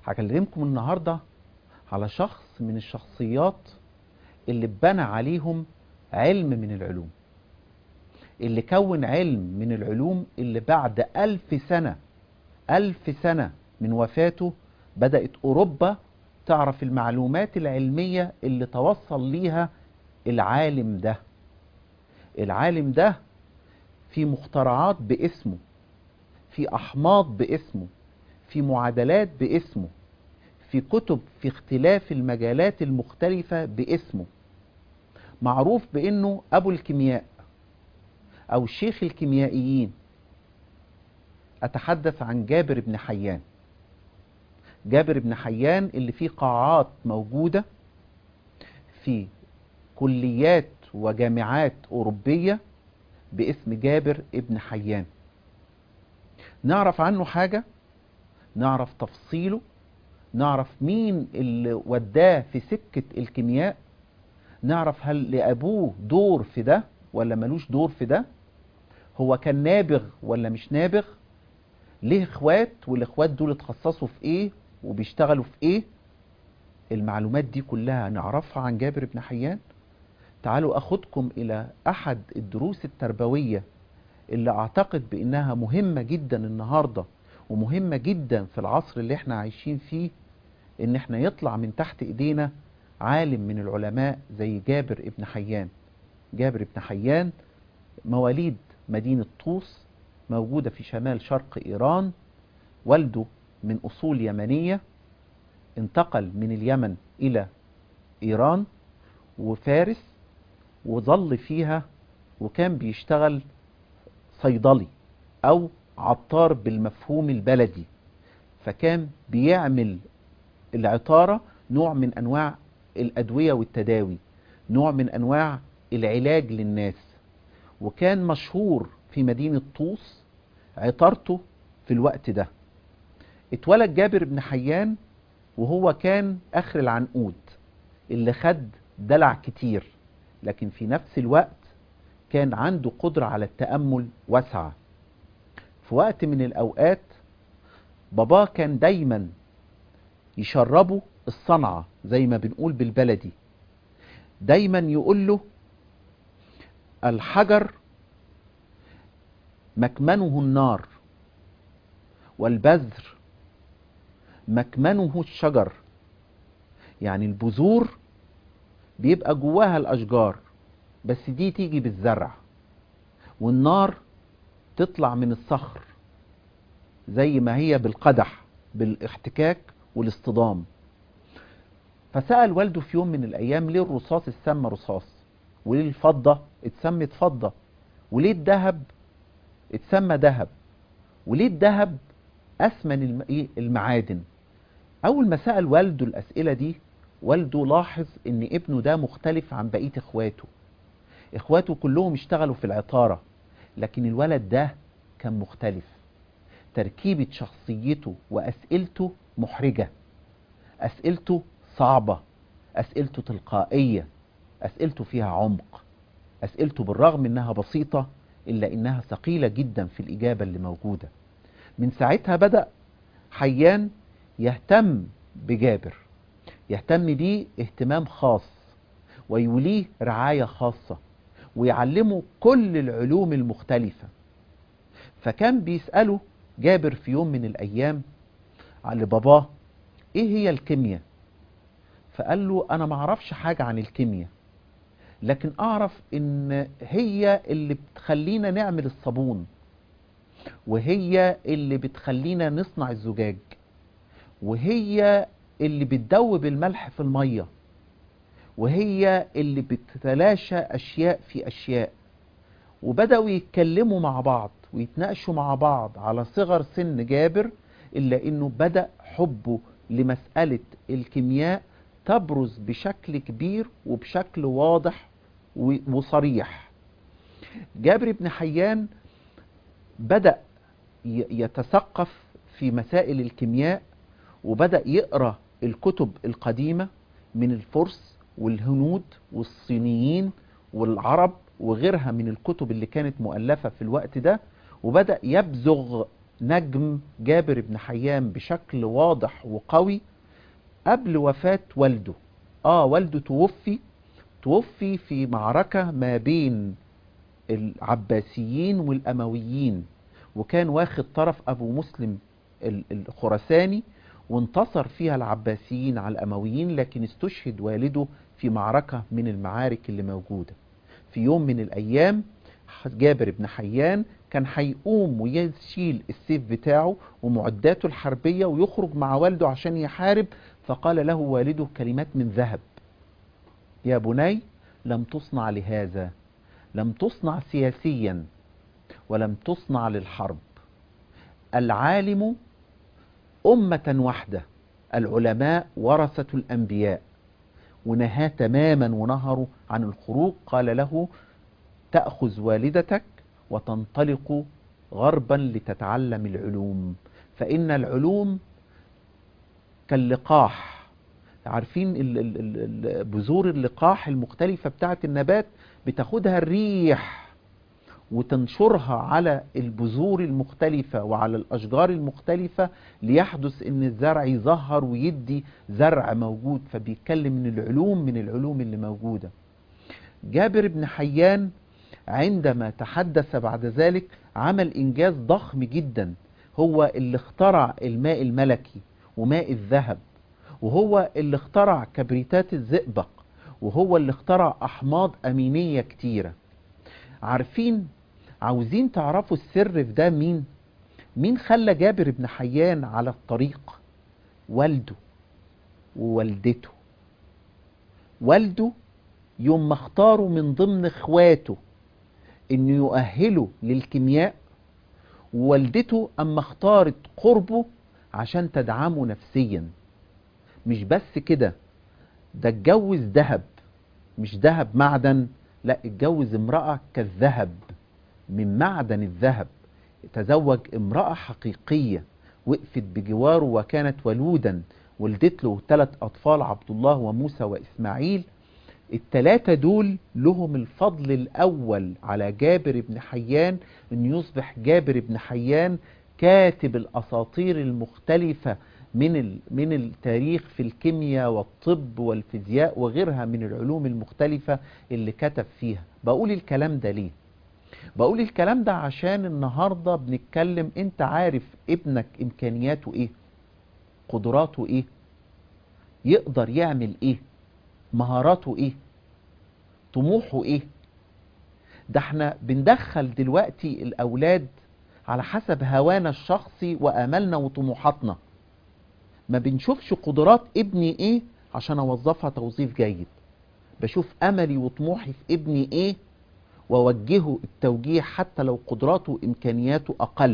هكلمكم النهاردة على شخص من الشخصيات اللي اتبنى عليهم علم من العلوم اللي كون علم من العلوم اللي بعد ألف سنة ألف سنة من وفاته بدأت أوروبا تعرف المعلومات العلمية اللي توصل ليها العالم ده العالم ده في مخترعات باسمه في أحماض باسمه في معادلات باسمه في كتب في اختلاف المجالات المختلفة باسمه معروف بأنه أبو الكيمياء أو شيخ الكيميائيين أتحدث عن جابر بن حيان جابر بن حيان اللي فيه قاعات موجودة في كليات وجامعات أوروبية باسم جابر ابن حيان نعرف عنه حاجة نعرف تفصيله نعرف مين اللي وداه في سكة الكيمياء نعرف هل لأبوه دور في ده ولا ملوش دور في ده هو كان نابغ ولا مش نابغ ليه اخوات والاخوات دول اتخصصوا في ايه وبيشتغلوا في ايه المعلومات دي كلها نعرفها عن جابر بن حيان تعالوا اخدكم الى احد الدروس التربوية اللي اعتقد بانها مهمة جدا النهاردة ومهمة جدا في العصر اللي احنا عايشين فيه ان احنا يطلع من تحت ايدينا عالم من العلماء زي جابر ابن حيان جابر ابن حيان مواليد مدينة طوس موجودة في شمال شرق إيران والده من أصول يمنية انتقل من اليمن إلى إيران وفارس وظل فيها وكان بيشتغل صيدلي أو عطار بالمفهوم البلدي فكان بيعمل العطارة نوع من أنواع الأدوية والتداوي نوع من أنواع العلاج للناس وكان مشهور في مدينة طوس عطارته في الوقت ده اتولد جابر بن حيان وهو كان آخر العنقود اللي خد دلع كتير لكن في نفس الوقت كان عنده قدرة على التأمل واسعة في وقت من الأوقات باباه كان دايما يشربه الصنعة زي ما بنقول بالبلدي دايما يقول له الحجر مكمنه النار والبذر مكمنه الشجر يعني البذور بيبقى جواها الأشجار بس دي تيجي بالزرع والنار تطلع من الصخر زي ما هي بالقدح بالاحتكاك والاصطدام فسأل والده في يوم من الأيام ليه الرصاص اتسمى رصاص وليه الفضة اتسمت فضة وليه الذهب اتسمى ذهب وليه الذهب أثمن المعادن أول ما سأل والده الأسئلة دي والده لاحظ ان ابنه ده مختلف عن بقية اخواته اخواته كلهم اشتغلوا في العطارة لكن الولد ده كان مختلف تركيبة شخصيته وأسئلته محرجة أسئلته صعبة أسئلته تلقائية أسئلته فيها عمق أسئلته بالرغم إنها بسيطة إلا إنها ثقيلة جدا في الإجابة اللي موجودة من ساعتها بدأ حيان يهتم بجابر يهتم بيه اهتمام خاص ويوليه رعاية خاصة ويعلمه كل العلوم المختلفة فكان بيسأله جابر في يوم من الأيام على باباه ايه هي الكيمياء فقال له انا معرفش حاجة عن الكيمياء لكن اعرف ان هي اللي بتخلينا نعمل الصابون وهي اللي بتخلينا نصنع الزجاج وهي اللي بتدوب الملح في المية وهي اللي بتتلاشى أشياء في أشياء وبدأوا يتكلموا مع بعض ويتناقشوا مع بعض على صغر سن جابر إلا أنه بدأ حبه لمسألة الكيمياء تبرز بشكل كبير وبشكل واضح وصريح جابر بن حيان بدأ يتثقف في مسائل الكيمياء وبدأ يقرأ الكتب القديمة من الفرس والهنود والصينيين والعرب وغيرها من الكتب اللي كانت مؤلفة في الوقت ده وبدأ يبزغ نجم جابر بن حيان بشكل واضح وقوي قبل وفاة والده اه والده توفي توفي في معركة ما بين العباسيين والأمويين وكان واخد طرف أبو مسلم الخرساني وانتصر فيها العباسيين على الأمويين لكن استشهد والده في معركة من المعارك اللي موجودة في يوم من الأيام جابر بن حيان كان هيقوم ويشيل السيف بتاعه ومعداته الحربية ويخرج مع والده عشان يحارب فقال له والده كلمات من ذهب يا بني لم تصنع لهذا لم تصنع سياسيا ولم تصنع للحرب العالم أمة واحدة العلماء ورثة الأنبياء ونهاه تماما ونهره عن الخروج قال له تأخذ والدتك وتنطلق غربا لتتعلم العلوم فإن العلوم كاللقاح عارفين بذور اللقاح المختلفة بتاعة النبات بتاخدها الريح وتنشرها على البذور المختلفة وعلى الأشجار المختلفة ليحدث ان الزرع يظهر ويدي زرع موجود فبيتكلم من العلوم من العلوم اللي موجودة جابر بن حيان عندما تحدث بعد ذلك عمل إنجاز ضخم جدا هو اللي اخترع الماء الملكي وماء الذهب وهو اللي اخترع كبريتات الزئبق وهو اللي اخترع أحماض أمينية كتيرة عارفين عاوزين تعرفوا السر في ده مين مين خلى جابر بن حيان على الطريق والده ووالدته والده يوم ما اختاروا من ضمن اخواته انه يؤهله للكيمياء ووالدته اما اختارت قربه عشان تدعمه نفسيا مش بس كده ده اتجوز ذهب مش ذهب معدن لا اتجوز امرأة كالذهب من معدن الذهب تزوج امرأة حقيقية وقفت بجواره وكانت ولودا ولدت له ثلاث أطفال عبد الله وموسى وإسماعيل التلاتة دول لهم الفضل الأول على جابر بن حيان أن يصبح جابر بن حيان كاتب الأساطير المختلفة من من التاريخ في الكيمياء والطب والفيزياء وغيرها من العلوم المختلفة اللي كتب فيها بقول الكلام ده ليه بقول الكلام ده عشان النهاردة بنتكلم انت عارف ابنك امكانياته ايه قدراته ايه يقدر يعمل ايه مهاراته ايه طموحه ايه ده احنا بندخل دلوقتي الاولاد على حسب هوانا الشخصي واملنا وطموحاتنا ما بنشوفش قدرات ابني ايه عشان اوظفها توظيف جيد بشوف املي وطموحي في ابني ايه ووجهه التوجيه حتى لو قدراته وامكانياته اقل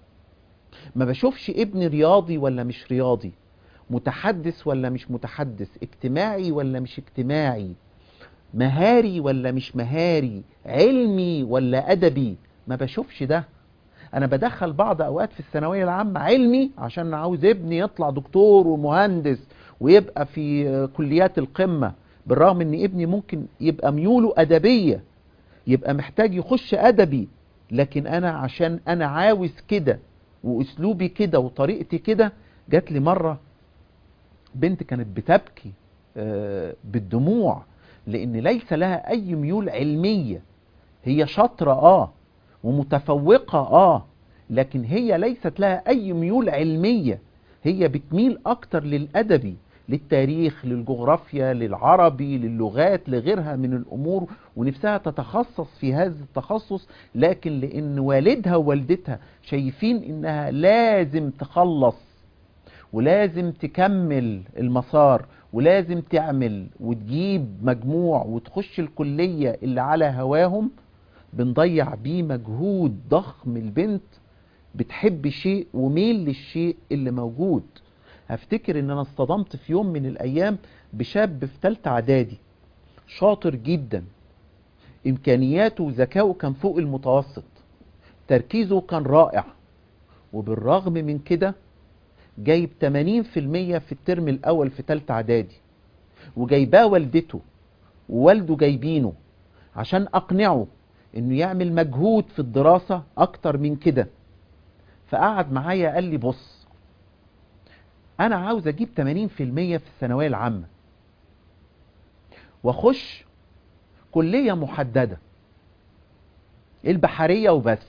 ما بشوفش ابني رياضي ولا مش رياضي متحدث ولا مش متحدث اجتماعي ولا مش اجتماعي مهاري ولا مش مهاري علمي ولا ادبي ما بشوفش ده انا بدخل بعض اوقات في الثانويه العامه علمي عشان عاوز ابني يطلع دكتور ومهندس ويبقى في كليات القمه بالرغم ان ابني ممكن يبقى ميوله ادبيه يبقى محتاج يخش ادبي لكن انا عشان انا عاوز كده واسلوبي كده وطريقتي كده جات لي مره بنت كانت بتبكي بالدموع لان ليس لها اي ميول علميه هي شاطره اه ومتفوقه اه لكن هي ليست لها اي ميول علميه هي بتميل اكتر للادبي للتاريخ للجغرافيا للعربي للغات لغيرها من الامور ونفسها تتخصص في هذا التخصص لكن لان والدها ووالدتها شايفين انها لازم تخلص ولازم تكمل المسار ولازم تعمل وتجيب مجموع وتخش الكلية اللي على هواهم بنضيع بيه مجهود ضخم البنت بتحب شيء وميل للشيء اللي موجود هفتكر ان انا اصطدمت في يوم من الايام بشاب في تالتة اعدادي شاطر جدا امكانياته وذكائه كان فوق المتوسط تركيزه كان رائع وبالرغم من كده جايب 80% في الترم الاول في تالتة اعدادي وجايباه والدته ووالده جايبينه عشان اقنعه انه يعمل مجهود في الدراسة اكتر من كده فقعد معايا قال لي بص انا عاوز اجيب 80% في الثانويه العامه واخش كليه محدده البحريه وبس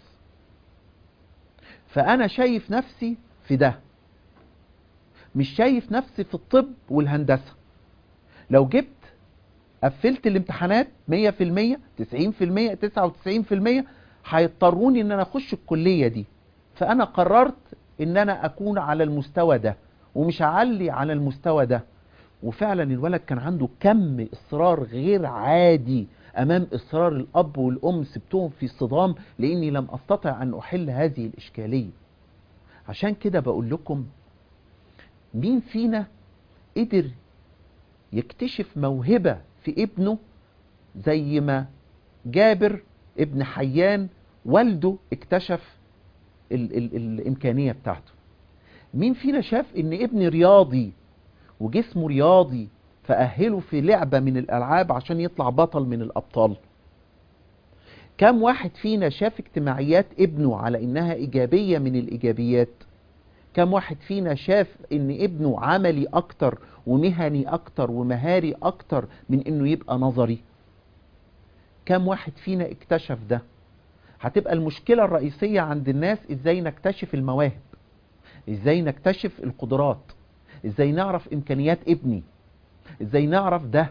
فانا شايف نفسي في ده مش شايف نفسي في الطب والهندسه لو جبت قفلت الامتحانات 100% 90% 99% هيضطروني ان انا اخش الكليه دي فانا قررت ان انا اكون على المستوى ده ومش هعلي على المستوى ده وفعلا الولد كان عنده كم اصرار غير عادي امام اصرار الاب والام سبتهم في صدام لاني لم استطع ان احل هذه الاشكاليه عشان كده بقول لكم مين فينا قدر يكتشف موهبه في ابنه زي ما جابر ابن حيان والده اكتشف ال ال الامكانيه بتاعته مين فينا شاف ان ابن رياضي وجسمه رياضي فأهله في لعبة من الألعاب عشان يطلع بطل من الأبطال كم واحد فينا شاف اجتماعيات ابنه على إنها إيجابية من الإيجابيات كم واحد فينا شاف إن ابنه عملي أكتر ومهني أكتر ومهاري أكتر من إنه يبقى نظري كم واحد فينا اكتشف ده هتبقى المشكلة الرئيسية عند الناس إزاي نكتشف المواهب إزاي نكتشف القدرات إزاي نعرف إمكانيات ابني ازاي نعرف ده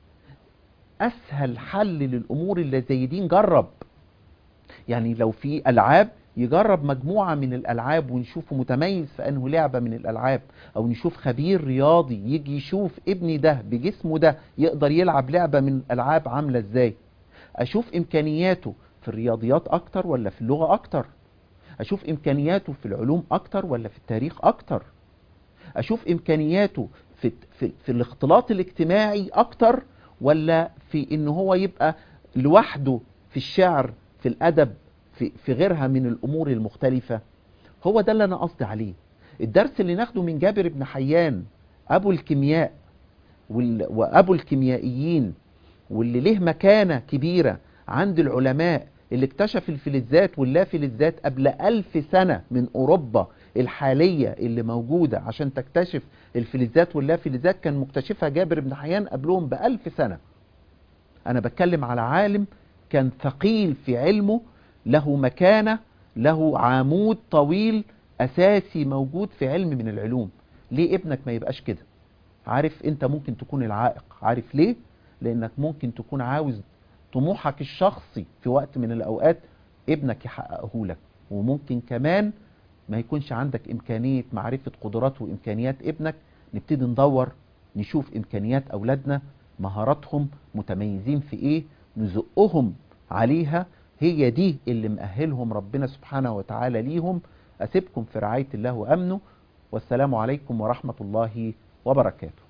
اسهل حل للامور اللي زي دي نجرب يعني لو في العاب يجرب مجموعة من الالعاب ونشوفه متميز في انه لعبة من الالعاب او نشوف خبير رياضي يجي يشوف ابني ده بجسمه ده يقدر يلعب لعبة من الالعاب عاملة ازاي اشوف امكانياته في الرياضيات اكتر ولا في اللغة اكتر اشوف امكانياته في العلوم اكتر ولا في التاريخ اكتر اشوف امكانياته في, في, في الاختلاط الاجتماعي اكتر ولا في ان هو يبقى لوحده في الشعر في الادب في, في غيرها من الامور المختلفة هو ده اللي انا قصدي عليه الدرس اللي ناخده من جابر بن حيان ابو الكيمياء وابو الكيميائيين واللي له مكانة كبيرة عند العلماء اللي اكتشف الفلزات واللافلزات قبل ألف سنة من أوروبا الحالية اللي موجودة عشان تكتشف الفلزات واللافلزات كان مكتشفها جابر بن حيان قبلهم بألف سنة أنا بتكلم على عالم كان ثقيل في علمه له مكانة له عمود طويل أساسي موجود في علم من العلوم ليه ابنك ما يبقاش كده عارف انت ممكن تكون العائق عارف ليه لانك ممكن تكون عاوز طموحك الشخصي في وقت من الاوقات ابنك يحققه لك وممكن كمان ما يكونش عندك امكانية معرفة قدرات وامكانيات ابنك نبتدي ندور نشوف امكانيات اولادنا مهاراتهم متميزين في ايه نزقهم عليها هي دي اللي مأهلهم ربنا سبحانه وتعالى ليهم اسيبكم في رعاية الله وامنه والسلام عليكم ورحمة الله وبركاته